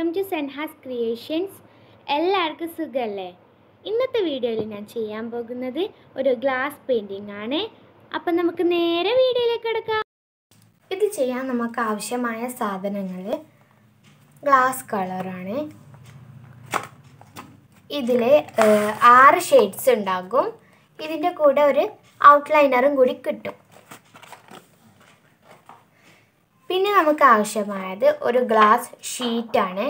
Welcome to സെൻഹാസ് creations എല്ലാവർക്കും സുഖമല്ലേ ഇന്നത്തെ വീഡിയോയിൽ ഞാൻ ചെയ്യാൻ പോകുന്നത് ഒരു ഗ്ലാസ് പെയിൻറ്റിംഗ് ആണ് അപ്പം നമുക്ക് നേരെ വീഡിയോയിലേക്ക് എടുക്കാം ഇത് ചെയ്യാൻ നമുക്ക് ആവശ്യമായ സാധനങ്ങൾ ഗ്ലാസ് കളറാണ് ഇതിൽ ആറ് ഷെയ്ഡ്സ് ഉണ്ടാകും ഇതിൻ്റെ കൂടെ ഒരു ഔട്ട്ലൈനറും കൂടി കിട്ടും പിന്നെ നമുക്ക് ആവശ്യമായത് ഒരു ഗ്ലാസ് ഷീറ്റാണ്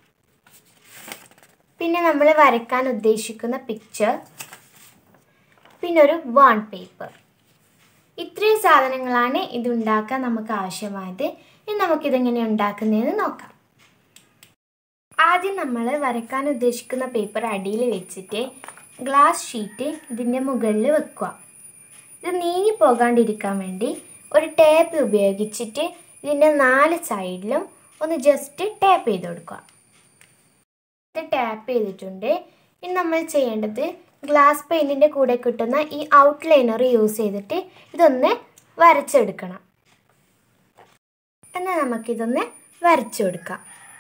പിന്നെ നമ്മൾ വരയ്ക്കാൻ ഉദ്ദേശിക്കുന്ന പിക്ചർ പിന്നെ ഒരു വാൺ പേപ്പർ ഇത്രയും സാധനങ്ങളാണ് ഇതുണ്ടാക്കാൻ നമുക്ക് ആവശ്യമായത് ഇനി നമുക്കിതെങ്ങനെ ഉണ്ടാക്കുന്നതെന്ന് നോക്കാം ആദ്യം നമ്മൾ വരയ്ക്കാൻ ഉദ്ദേശിക്കുന്ന പേപ്പർ അടിയിൽ വെച്ചിട്ട് ഗ്ലാസ് ഷീറ്റ് ഇതിൻ്റെ മുകളിൽ വെക്കുക ഇത് നീങ്ങി പോകാണ്ടിരിക്കാൻ വേണ്ടി ഒരു ടേപ്പ് ഉപയോഗിച്ചിട്ട് ഇതിൻ്റെ നാല് സൈഡിലും ഒന്ന് ജസ്റ്റ് ടാപ്പ് ചെയ്ത് കൊടുക്കുക ഇത് ടാപ്പ് ചെയ്തിട്ടുണ്ട് ഇനി നമ്മൾ ചെയ്യേണ്ടത് ഗ്ലാസ് പെയിൻറ്റിൻ്റെ കൂടെ കിട്ടുന്ന ഈ ഔട്ട്ലൈനർ യൂസ് ചെയ്തിട്ട് ഇതൊന്ന് വരച്ചെടുക്കണം എന്നാൽ നമുക്കിതൊന്ന് വരച്ചു കൊടുക്കാം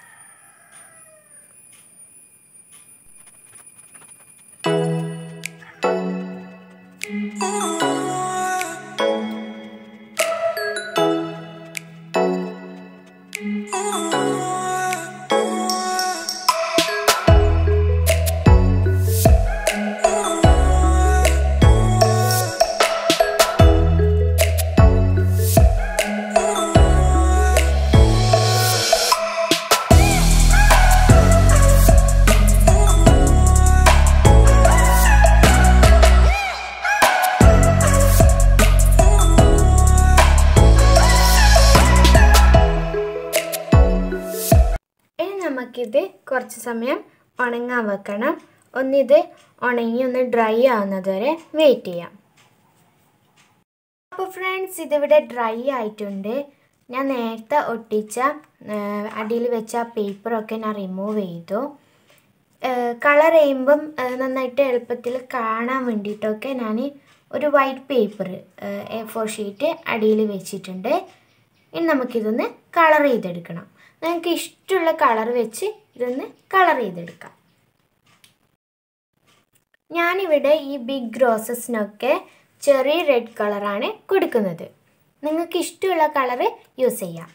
ഇനി നമുക്കിത് കുറച്ച് സമയം ഉണങ്ങാൻ വെക്കണം ഒന്നിത് ഉണങ്ങി ഒന്ന് ഡ്രൈ ആവുന്നത് വരെ വെയിറ്റ് ചെയ്യാം അപ്പോൾ ഫ്രണ്ട്സ് ഇതിവിടെ ഡ്രൈ ആയിട്ടുണ്ട് ഞാൻ നേരത്തെ ഒട്ടിച്ച അടിയിൽ വെച്ച പേപ്പറൊക്കെ ഞാൻ റിമൂവ് ചെയ്തു കളർ ചെയ്യുമ്പം നന്നായിട്ട് എളുപ്പത്തിൽ കാണാൻ വേണ്ടിയിട്ടൊക്കെ ഞാൻ ഒരു white paper A four sheet അടിയിൽ വെച്ചിട്ടുണ്ട് ഇനി നമുക്കിതൊന്ന് കളർ ചെയ്തെടുക്കണം നിങ്ങൾക്ക് ഇഷ്ടമുള്ള കളർ വെച്ച് ഇതൊന്ന് കളർ ചെയ്തെടുക്കാം ഞാനിവിടെ ഈ ബിഗ് റോസസിനൊക്കെ ചെറിയ റെഡ് കളറാണ് കൊടുക്കുന്നത് നിങ്ങൾക്ക് ഇഷ്ടമുള്ള കളറ് യൂസ് ചെയ്യാം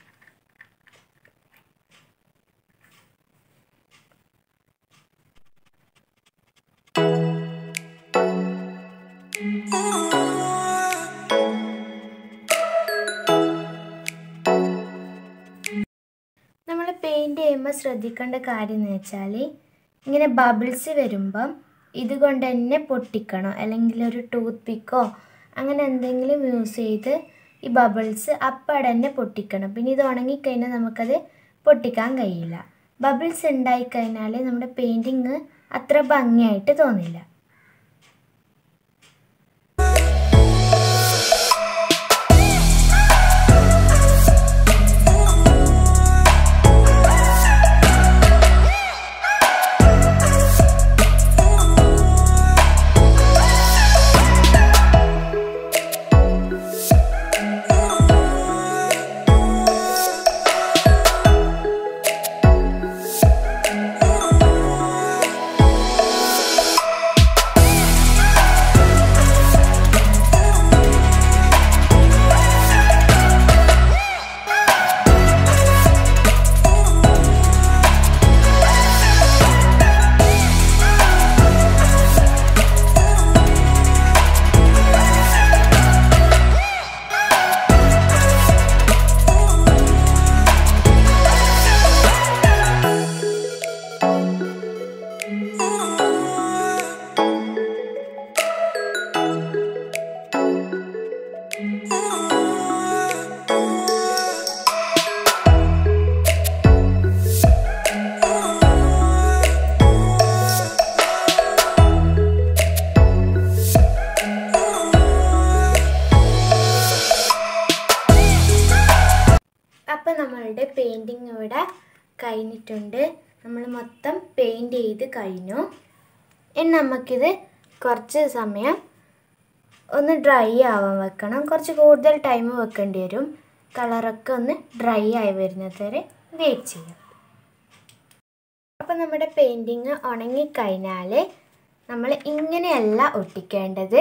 നമ്മൾ പെയിൻറ് ചെയ്യുമ്പോൾ ശ്രദ്ധിക്കേണ്ട കാര്യം എന്ന് വെച്ചാൽ ഇങ്ങനെ ബബിൾസ് വരുമ്പം ഇതുകൊണ്ട് തന്നെ പൊട്ടിക്കണം അല്ലെങ്കിൽ ഒരു ടൂത്ത് പിക്കോ അങ്ങനെ എന്തെങ്കിലും യൂസ് ചെയ്ത് ഈ ബബിൾസ് അപ്പാടെ തന്നെ പൊട്ടിക്കണം പിന്നെ ഇത് ഉണങ്ങിക്കഴിഞ്ഞാൽ നമുക്കത് പൊട്ടിക്കാൻ കഴിയില്ല ബബിൾസ് ഉണ്ടായിക്കഴിഞ്ഞാൽ നമ്മുടെ പെയിൻറ്റിങ് അത്ര ഭംഗിയായിട്ട് തോന്നില്ല അപ്പം നമ്മളുടെ പെയിൻറ്റിങ് ഇവിടെ കഴിഞ്ഞിട്ടുണ്ട് നമ്മൾ മൊത്തം പെയിൻറ് ചെയ്ത് കഴിഞ്ഞു ഇനി നമുക്കിത് കുറച്ച് സമയം ഒന്ന് ഡ്രൈ ആവാൻ വെക്കണം കുറച്ച് കൂടുതൽ ടൈം വെക്കേണ്ടി വരും കളറൊക്കെ ഒന്ന് ഡ്രൈ ആയി വരുന്നത് വരെ വെയിറ്റ് ചെയ്യാം അപ്പോൾ നമ്മുടെ പെയിൻറ്റിങ് ഉണങ്ങിക്കഴിഞ്ഞാൽ നമ്മൾ ഇങ്ങനെയല്ല ഒട്ടിക്കേണ്ടത്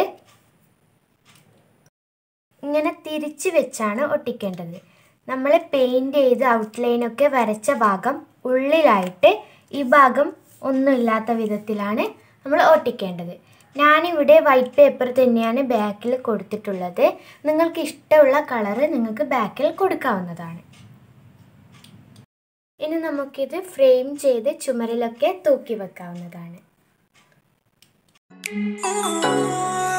ഇങ്ങനെ തിരിച്ച് വെച്ചാണ് ഒട്ടിക്കേണ്ടത് നമ്മൾ പെയിൻറ് ചെയ്ത് ഔട്ട്ലൈനൊക്കെ വരച്ച ഭാഗം ഉള്ളിലായിട്ട് ഈ ഭാഗം ഒന്നുമില്ലാത്ത വിധത്തിലാണ് നമ്മൾ ഒട്ടിക്കേണ്ടത് ഞാനിവിടെ വൈറ്റ് പേപ്പർ തന്നെയാണ് ബാക്കിൽ കൊടുത്തിട്ടുള്ളത് നിങ്ങൾക്ക് ഇഷ്ടമുള്ള കളറ് നിങ്ങൾക്ക് ബാക്കിൽ കൊടുക്കാവുന്നതാണ് ഇനി നമുക്കിത് ഫ്രെയിം ചെയ്ത് ചുമരിലൊക്കെ തൂക്കി വെക്കാവുന്നതാണ് Ooh.